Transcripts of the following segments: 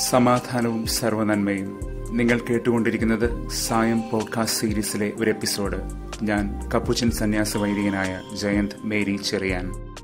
സമാധാനവും സർവനന്മയും നിങ്ങൾ കേട്ടുകൊണ്ടിരിക്കുന്നത് സായം പോഡ്കാസ്റ്റ് സീരീസിലെ ഒരു എപ്പിസോഡ് ഞാൻ കപ്പുച്ചൻ സന്യാസ വൈദികനായ ജയന്ത് മേരി ചെറിയാൻ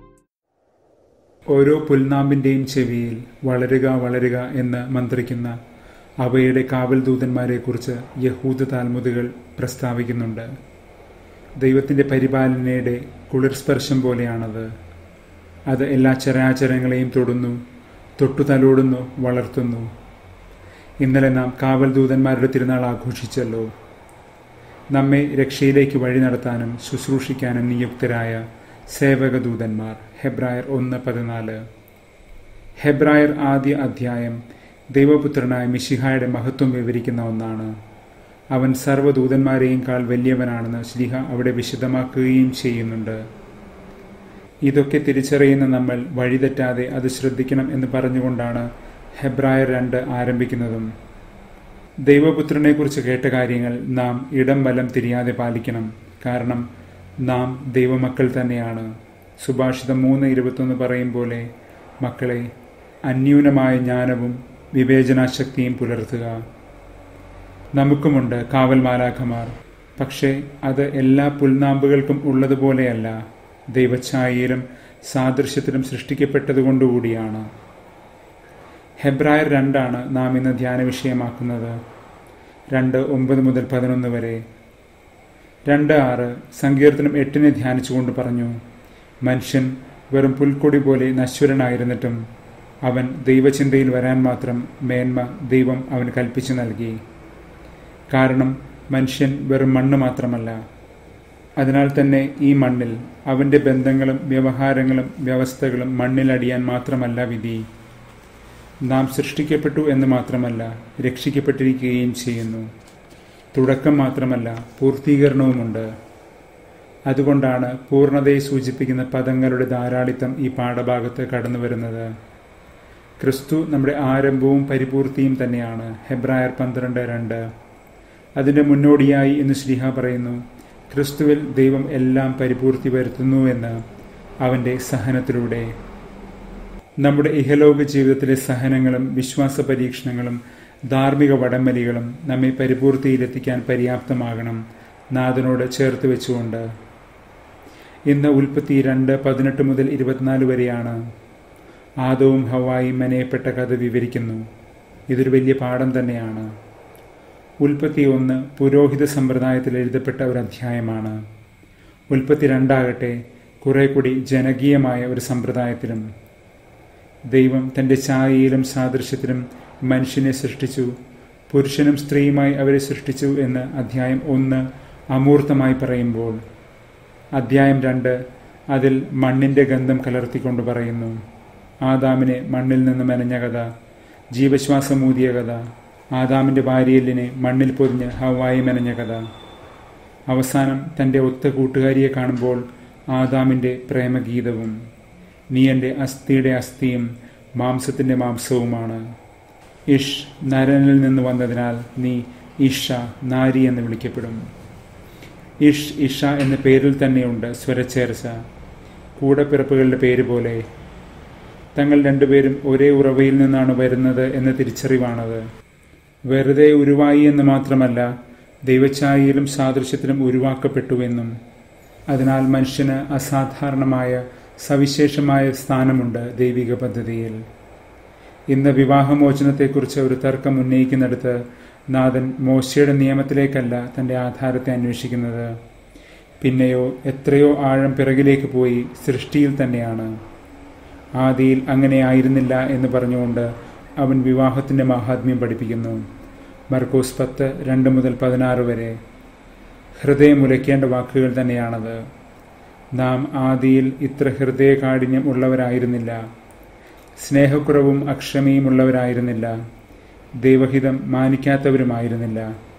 ഓരോ പുൽനാമ്പിന്റെയും ചെവിയിൽ വളരുക വളരുക എന്ന് മന്ത്രിക്കുന്ന അവയുടെ കാവൽ ദൂതന്മാരെക്കുറിച്ച് യഹൂദ താൽമുതുകൾ പ്രസ്താവിക്കുന്നുണ്ട് ദൈവത്തിന്റെ പരിപാലനയുടെ കുളിർസ്പർശം പോലെയാണത് അത് എല്ലാ ചരാചരങ്ങളെയും തൊടുന്നു തൊട്ടു തലോടുന്നു വളർത്തുന്നു ഇന്നലെ നാം കാവൽ ദൂതന്മാരുടെ തിരുനാൾ ആഘോഷിച്ചല്ലോ നമ്മെ രക്ഷയിലേക്ക് വഴി നടത്താനും ശുശ്രൂഷിക്കാനും നിയുക്തരായ സേവകദൂതന്മാർ ഹെബ്രായർ ഒന്ന് പതിനാല് ഹെബ്രായർ ആദ്യ അധ്യായം ദൈവപുത്രനായ മിഷിഹായുടെ മഹത്വം വിവരിക്കുന്ന ഒന്നാണ് അവൻ സർവ്വദൂതന്മാരെയും കാൾ വലിയവനാണെന്ന് ശ്രീഹ അവിടെ വിശദമാക്കുകയും ചെയ്യുന്നുണ്ട് ഇതൊക്കെ തിരിച്ചറിയുന്ന നമ്മൾ വഴിതെറ്റാതെ അത് ശ്രദ്ധിക്കണം എന്ന് പറഞ്ഞുകൊണ്ടാണ് ഹെബ്രായർ രണ്ട് ആരംഭിക്കുന്നതും ദൈവപുത്രനെക്കുറിച്ച് കേട്ട കാര്യങ്ങൾ നാം ഇടം വലം തിരിയാതെ പാലിക്കണം കാരണം നാം ദൈവമക്കൾ തന്നെയാണ് സുഭാഷിതം മൂന്ന് ഇരുപത്തൊന്ന് പറയും പോലെ മക്കളെ അന്യൂനമായ ജ്ഞാനവും വിവേചനാശക്തിയും പുലർത്തുക നമുക്കുമുണ്ട് കാവൽ മാലാഖമാർ പക്ഷേ അത് എല്ലാ പുൽനാമ്പുകൾക്കും ഉള്ളതുപോലെയല്ല ദൈവഛായയിലും സാദൃശ്യത്തിലും സൃഷ്ടിക്കപ്പെട്ടതുകൊണ്ടുകൂടിയാണ് ഹെബ്രായർ രണ്ടാണ് നാം ഇന്ന് ധ്യാന വിഷയമാക്കുന്നത് രണ്ട് ഒമ്പത് മുതൽ പതിനൊന്ന് വരെ രണ്ട് ആറ് സങ്കീർത്തനം എട്ടിനെ ധ്യാനിച്ചുകൊണ്ട് പറഞ്ഞു മനുഷ്യൻ വെറും പുൽക്കൊടി പോലെ നശ്വരനായിരുന്നിട്ടും അവൻ ദൈവചിന്തയിൽ വരാൻ മാത്രം മേന്മ ദൈവം അവന് കൽപ്പിച്ചു നൽകി കാരണം മനുഷ്യൻ വെറും മണ്ണ് മാത്രമല്ല അതിനാൽ തന്നെ ഈ മണ്ണിൽ അവന്റെ ബന്ധങ്ങളും വ്യവഹാരങ്ങളും വ്യവസ്ഥകളും മണ്ണിലടിയാൻ മാത്രമല്ല വിധി നാം സൃഷ്ടിക്കപ്പെട്ടു എന്ന് മാത്രമല്ല രക്ഷിക്കപ്പെട്ടിരിക്കുകയും ചെയ്യുന്നു തുടക്കം മാത്രമല്ല പൂർത്തീകരണവുമുണ്ട് അതുകൊണ്ടാണ് പൂർണ്ണതയെ സൂചിപ്പിക്കുന്ന പദങ്ങളുടെ ധാരാളിത്തം ഈ പാഠഭാഗത്ത് കടന്നു വരുന്നത് ക്രിസ്തു നമ്മുടെ ആരംഭവും പരിപൂർത്തിയും തന്നെയാണ് ഹെബ്രായർ പന്ത്രണ്ട് രണ്ട് അതിൻ്റെ മുന്നോടിയായി എന്ന് ശ്രീഹ പറയുന്നു ക്രിസ്തുവിൽ ദൈവം എല്ലാം പരിപൂർത്തി വരുത്തുന്നു എന്ന് അവൻ്റെ സഹനത്തിലൂടെ നമ്മുടെ ഇഹലോക ജീവിതത്തിലെ സഹനങ്ങളും വിശ്വാസ പരീക്ഷണങ്ങളും ധാർമ്മിക വടംവലികളും നമ്മെ പരിപൂർത്തിയിലെത്തിക്കാൻ പര്യാപ്തമാകണം നാഥനോട് ചേർത്ത് വെച്ചുകൊണ്ട് ഇന്ന് ഉൽപ്പത്തി രണ്ട് പതിനെട്ട് മുതൽ ഇരുപത്തിനാല് വരെയാണ് ആദവും ഹവായും മെനയപ്പെട്ട കഥ വിവരിക്കുന്നു ഇതൊരു വലിയ പാഠം തന്നെയാണ് ഉൽപ്പത്തി ഒന്ന് പുരോഹിത സമ്പ്രദായത്തിൽ എഴുതപ്പെട്ട ഒരു അധ്യായമാണ് ഉൽപ്പത്തി രണ്ടാകട്ടെ കുറെ കൂടി ജനകീയമായ ഒരു സമ്പ്രദായത്തിലും ദൈവം തൻ്റെ ഛായയിലും സാദൃശ്യത്തിലും മനുഷ്യനെ സൃഷ്ടിച്ചു പുരുഷനും സ്ത്രീയുമായി അവരെ സൃഷ്ടിച്ചു എന്ന് അധ്യായം ഒന്ന് അമൂർത്തമായി പറയുമ്പോൾ അധ്യായം രണ്ട് അതിൽ മണ്ണിൻ്റെ ഗന്ധം കലർത്തിക്കൊണ്ട് പറയുന്നു ആദാമിനെ മണ്ണിൽ നിന്ന് മെനഞ്ഞ കഥ ജീവശ്വാസമൂതിയ കഥ ആദാമിൻ്റെ ഭാര്യയിലിനെ മണ്ണിൽ പൊതിഞ്ഞ് ഹവായി മെനഞ്ഞ കഥ അവസാനം തൻ്റെ ഒത്ത കൂട്ടുകാരിയെ കാണുമ്പോൾ ആദാമിൻ്റെ പ്രേമഗീതവും നീ എൻ്റെ അസ്ഥിയുടെ അസ്ഥിയും മാംസത്തിൻ്റെ മാംസവുമാണ് ഇഷ് നരനിൽ നിന്ന് വന്നതിനാൽ നീ ഇഷ നാരി എന്ന് വിളിക്കപ്പെടും ഇഷ് ഇഷ എന്ന പേരിൽ തന്നെയുണ്ട് സ്വരച്ചേർച്ച കൂടപ്പിറപ്പുകളുടെ പേര് പോലെ തങ്ങൾ രണ്ടുപേരും ഒരേ ഉറവയിൽ നിന്നാണ് വരുന്നത് എന്ന തിരിച്ചറിവാണത് വെറുതെ ഉരുവായി എന്ന് മാത്രമല്ല ദൈവഛായയിലും സാദൃശ്യത്തിലും ഉരുവാക്കപ്പെട്ടുവെന്നും അതിനാൽ മനുഷ്യന് അസാധാരണമായ സവിശേഷമായ സ്ഥാനമുണ്ട് ദൈവിക പദ്ധതിയിൽ ഇന്ന് വിവാഹമോചനത്തെക്കുറിച്ച് ഒരു തർക്കം ഉന്നയിക്കുന്നിടത്ത് നാഥൻ മോശയുടെ നിയമത്തിലേക്കല്ല തൻ്റെ ആധാരത്തെ അന്വേഷിക്കുന്നത് പിന്നെയോ എത്രയോ ആഴം പിറകിലേക്ക് പോയി സൃഷ്ടിയിൽ തന്നെയാണ് ആദിയിൽ അങ്ങനെ ആയിരുന്നില്ല എന്ന് പറഞ്ഞുകൊണ്ട് അവൻ വിവാഹത്തിൻ്റെ മഹാത്മ്യം പഠിപ്പിക്കുന്നു മർക്കോസ് പത്ത് രണ്ട് മുതൽ പതിനാറ് വരെ ഹൃദയമുലയ്ക്കേണ്ട വാക്കുകൾ തന്നെയാണത് നാം ആദിയിൽ ഇത്ര ഹൃദയകാഠിന്യം ഉള്ളവരായിരുന്നില്ല സ്നേഹക്കുറവും അക്ഷമയും ഉള്ളവരായിരുന്നില്ല ദൈവഹിതം മാനിക്കാത്തവരുമായിരുന്നില്ല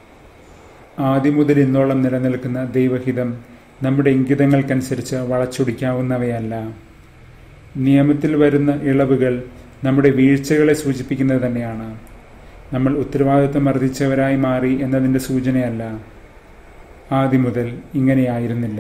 ആദ്യം മുതൽ ഇന്നോളം നിലനിൽക്കുന്ന ദൈവഹിതം നമ്മുടെ ഇംഗിതങ്ങൾക്കനുസരിച്ച് വളച്ചൊടിക്കാവുന്നവയല്ല നിയമത്തിൽ വരുന്ന ഇളവുകൾ നമ്മുടെ വീഴ്ചകളെ സൂചിപ്പിക്കുന്നത് തന്നെയാണ് നമ്മൾ ഉത്തരവാദിത്വം വർദ്ധിച്ചവരായി മാറി എന്നതിൻ്റെ സൂചനയല്ല ആദ്യം മുതൽ ഇങ്ങനെയായിരുന്നില്ല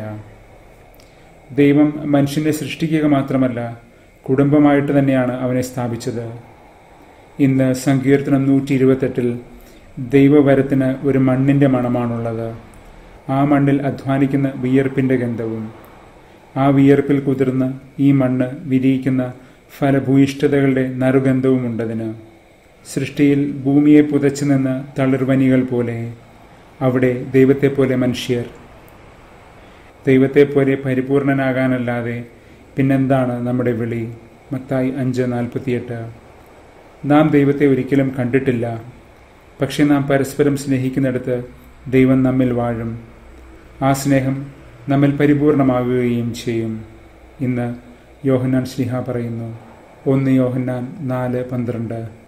ദൈവം മനുഷ്യനെ സൃഷ്ടിക്കുക മാത്രമല്ല കുടുംബമായിട്ട് തന്നെയാണ് അവനെ സ്ഥാപിച്ചത് ഇന്ന് സങ്കീർത്തനം നൂറ്റി ഇരുപത്തെട്ടിൽ ദൈവവരത്തിന് ഒരു മണ്ണിൻ്റെ മണമാണുള്ളത് ആ മണ്ണിൽ അധ്വാനിക്കുന്ന വിയർപ്പിൻ്റെ ഗന്ധവും ആ വിയർപ്പിൽ കുതിർന്ന് ഈ മണ്ണ് വിരിയിക്കുന്ന ഫലഭൂയിഷ്ഠതകളുടെ നറുഗന്ധവുമുണ്ടതിന് സൃഷ്ടിയിൽ ഭൂമിയെ പുതച്ചു നിന്ന് തളിർവനികൾ പോലെ അവിടെ ദൈവത്തെപ്പോലെ മനുഷ്യർ ദൈവത്തെപ്പോലെ പരിപൂർണനാകാനല്ലാതെ പിന്നെന്താണ് നമ്മുടെ വിളി മത്തായി അഞ്ച് നാൽപ്പത്തിയെട്ട് നാം ദൈവത്തെ ഒരിക്കലും കണ്ടിട്ടില്ല പക്ഷെ നാം പരസ്പരം സ്നേഹിക്കുന്നിടത്ത് ദൈവം നമ്മിൽ വാഴും ആ സ്നേഹം നമ്മിൽ പരിപൂർണമാകുകയും ചെയ്യും ഇന്ന് യോഹന്നാൻ ശ്ലിഹ പറയുന്നു ഒന്ന് യോഹന്നാൻ നാല് പന്ത്രണ്ട്